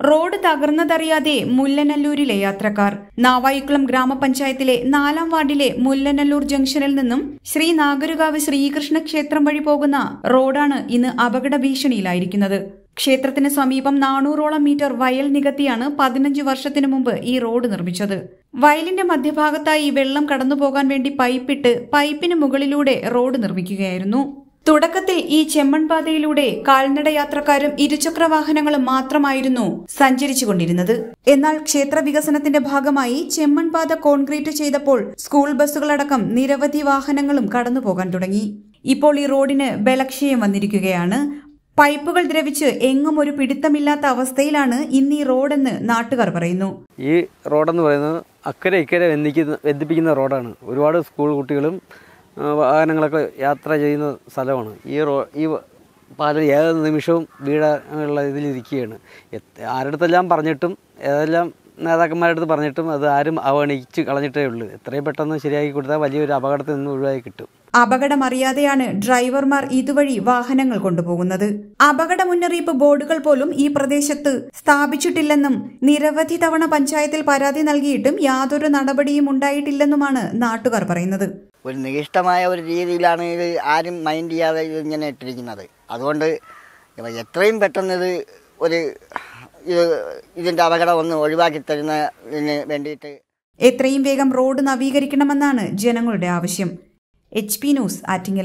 Road തകർന്നതറിയാതെ മുല്ലനല്ലൂരിലെ യാത്രക്കാർ നാവായിക്കുളം ഗ്രാമപഞ്ചായത്തിലെ നാലാം വാർഡിലെ മുല്ലനല്ലൂർ ജംഗ്ഷനിൽ നിന്നും ശ്രീ നാഗരുകാവ് ശ്രീകൃഷ്ണ ക്ഷേത്രം വഴി പോകുന്ന റോഡാണ് ഇന്ന് അപകട ഭീഷണിയിലായിരിക്കുന്നത് ക്ഷേത്രത്തിന് സമീപം നാനൂറോളം മീറ്റർ വയൽ നികത്തിയാണ് പതിനഞ്ച് വർഷത്തിനു മുമ്പ് ഈ റോഡ് നിർമ്മിച്ചത് വയലിന്റെ മധ്യഭാഗത്തായി വെള്ളം കടന്നുപോകാൻ വേണ്ടി പൈപ്പിട്ട് പൈപ്പിന് മുകളിലൂടെ റോഡ് നിർമ്മിക്കുകയായിരുന്നു തുടക്കത്തിൽ ഈ ചെമ്മൺപാതയിലൂടെ കാൽനട യാത്രക്കാരും ഇരുചക്ര വാഹനങ്ങളും മാത്രമായിരുന്നു സഞ്ചരിച്ചുകൊണ്ടിരുന്നത് എന്നാൽ ക്ഷേത്ര വികസനത്തിന്റെ ഭാഗമായി ചെമ്മൺപാത കോൺക്രീറ്റ് ചെയ്തപ്പോൾ സ്കൂൾ ബസ്സുകളടക്കം നിരവധി വാഹനങ്ങളും കടന്നുപോകാൻ തുടങ്ങി ഇപ്പോൾ ഈ റോഡിന് ബലക്ഷയം വന്നിരിക്കുകയാണ് പൈപ്പുകൾ ദ്രവിച്ച് എങ്ങും ഒരു പിടുത്തമില്ലാത്ത അവസ്ഥയിലാണ് ഇന്ന് ഈ റോഡെന്ന് നാട്ടുകാർ പറയുന്നു ഈ റോഡെന്ന് പറയുന്നത് അക്കരെ ഇക്കരെ ബന്ധിക്കുന്ന ബന്ധിപ്പിക്കുന്ന റോഡാണ് ഒരുപാട് സ്കൂൾ കുട്ടികളും ആ, വാഹനങ്ങളൊക്കെ യാത്ര ചെയ്യുന്ന സ്ഥലമാണ് ഈ റോ ഈ പാലം ഏത് നിമിഷവും വീഴാനുള്ള ഇതിലിരിക്കുകയാണ് എത്ര- ആരുടെടുത്തെല്ലാം പറഞ്ഞിട്ടും ഏതെല്ലാം നേതാക്കന്മാരുടെ അടുത്ത് പറഞ്ഞിട്ടും അത് ആരും അവഗണിച്ച് കളഞ്ഞിട്ടേ ഉള്ളൂ എത്രയും പെട്ടെന്ന് ശരിയാക്കി കൊടുത്താൽ വലിയൊരു അപകടത്തിൽ നിന്ന് ഒഴിവായി കിട്ടും അപകടമറിയാതെയാണ് ഡ്രൈവർമാർ ഇതുവഴി വാഹനങ്ങൾ കൊണ്ടുപോകുന്നത് അപകട മുന്നറിയിപ്പ് ബോർഡുകൾ പോലും ഈ പ്രദേശത്ത് സ്ഥാപിച്ചിട്ടില്ലെന്നും നിരവധി തവണ പഞ്ചായത്തിൽ പരാതി നൽകിയിട്ടും യാതൊരു നടപടിയും ഉണ്ടായിട്ടില്ലെന്നുമാണ് നാട്ടുകാർ പറയുന്നത് ഒരു നികിഷ്ടമായ ഒരു രീതിയിലാണ് ഇത് ആരും മൈൻഡ് ചെയ്യാതെ ഇത് ഇങ്ങനെ ഇട്ടിരിക്കുന്നത് അതുകൊണ്ട് ഇവ എത്രയും പെട്ടെന്ന് ഇത് ഒരു ഇത് ഇതിൻ്റെ അപകടം ഒന്ന് ഒഴിവാക്കി തരുന്നതിന് വേണ്ടിയിട്ട് എത്രയും വേഗം റോഡ് നവീകരിക്കണമെന്നാണ് ജനങ്ങളുടെ ആവശ്യം H P news Attingal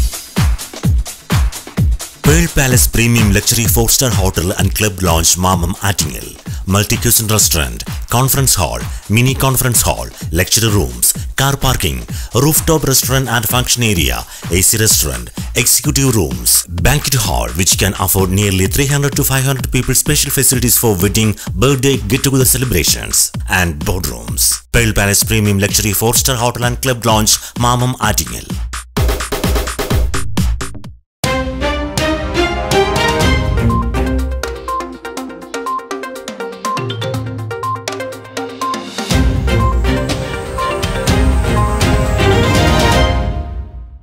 Pearl Palace Premium Luxury 4-star Hotel and Club Lounge Mamam Attingel. Multi-cuisine restaurant, conference hall, mini conference hall, lecture rooms, car parking, rooftop restaurant and function area, AC restaurant, executive rooms, banquet hall which can afford nearly 300 to 500 people special facilities for wedding, birthday, get-together celebrations and boardrooms. Pearl Palace Premium Luxury 4-star Hotel and Club Lounge Mamam Attingel.